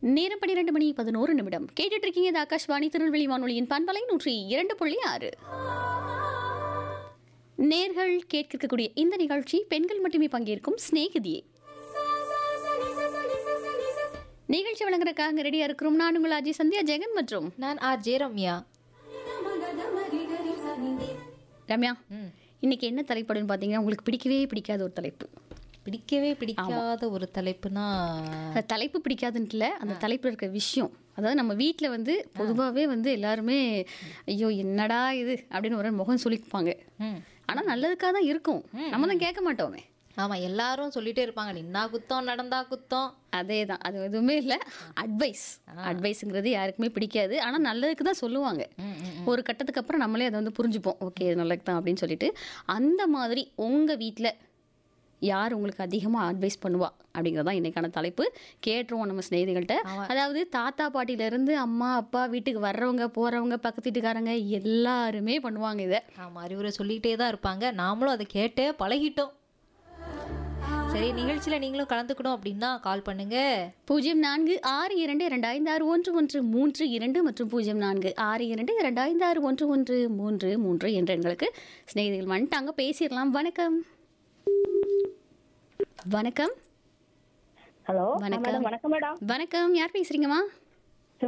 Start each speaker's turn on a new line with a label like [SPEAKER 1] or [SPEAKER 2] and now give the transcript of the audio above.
[SPEAKER 1] நேரம் பன்னிரண்டு மணி பதினோரு நிமிடம் கேட்டுட்டு இருக்கீங்க இது ஆகாஷ்வாணி திருநெல்வேலி வானொலியின் பண்பலை நூற்றி இரண்டு புள்ளி ஆறு நேர்கள் கேட்கக்கூடிய இந்த நிகழ்ச்சி பெண்கள் மட்டுமே பங்கேற்கும் சிநேகிதியே நிகழ்ச்சி வழங்குறதுக்காக ரெடியா இருக்கிறோம் நான் உங்கள் அஜய் சந்தியா ஜெகன் மற்றும்
[SPEAKER 2] நான் ஆர் ஜே ரம்யா
[SPEAKER 1] ரம்யா
[SPEAKER 2] ம்.
[SPEAKER 1] இன்னைக்கு என்ன தலைப்புன்னு பார்த்தீங்கன்னா உங்களுக்கு பிடிக்கவே பிடிக்காத ஒரு தலைப்பு
[SPEAKER 2] பிடிக்கவே பிடிக்காத ஒரு தலைப்புனா
[SPEAKER 1] அந்த தலைப்பு பிடிக்காதுன்ட்டுல அந்த தலைப்பில் இருக்க விஷயம் அதாவது நம்ம வீட்டில் வந்து பொதுவாகவே வந்து எல்லாருமே ஐயோ என்னடா இது அப்படின்னு ஒரு முகம் சொல்லிப்பாங்க
[SPEAKER 2] ம்.
[SPEAKER 1] ஆனால் நல்லதுக்காக தான் இருக்கும் நம்ம தான் கேட்க மாட்டோமே
[SPEAKER 2] ஆமா எல்லாரும் சொல்லிட்டே இருப்பாங்க நின்னா குத்தம் நடந்தா குத்தம்
[SPEAKER 1] அதே தான் அது எதுவுமே இல்லை அட்வைஸ் அட்வைஸுங்கிறது யாருக்குமே பிடிக்காது ஆனால் நல்லதுக்கு தான் சொல்லுவாங்க ஒரு கட்டத்துக்கு அப்புறம் நம்மளே அதை வந்து புரிஞ்சுப்போம் ஓகே இது நல்லது தான் அப்படின்னு சொல்லிட்டு அந்த மாதிரி உங்கள் வீட்டில் யார் உங்களுக்கு அதிகமாக அட்வைஸ் பண்ணுவா அப்படிங்கிறது தான் இன்னைக்கான தலைப்பு கேட்டுருவோம் நம்ம சிநேகிதிகள்கிட்ட அதாவது தாத்தா பாட்டியிலேருந்து அம்மா அப்பா வீட்டுக்கு வர்றவங்க போகிறவங்க பக்கத்து வீட்டுக்காரங்க எல்லாருமே பண்ணுவாங்க இதை
[SPEAKER 2] ஆமா அறிவுரை சொல்லிட்டே தான் இருப்பாங்க நாமளும் அதை கேட்டே பழகிட்டோம் சரி நிகழ்ச்சியில நீங்களும் கலந்துக்கணும் அப்படின்னா கால் பண்ணுங்க
[SPEAKER 1] பூஜ்ஜியம் நான்கு ஆறு இரண்டு இரண்டு ஐந்து ஆறு ஒன்று ஒன்று மூன்று இரண்டு மற்றும் பூஜ்ஜியம் நான்கு ஆறு இரண்டு இரண்டு ஐந்து ஆறு ஒன்று ஒன்று மூன்று மூன்று என்ற எண்களுக்கு சிநேகிதிகள் வந்துட்டாங்க பேசிடலாம் வணக்கம் வணக்கம்
[SPEAKER 3] ஹலோ
[SPEAKER 1] வணக்கம்.
[SPEAKER 3] மேடம் வணக்கம் மேடம்
[SPEAKER 1] வணக்கம் யார் பேசுறீங்கம்மா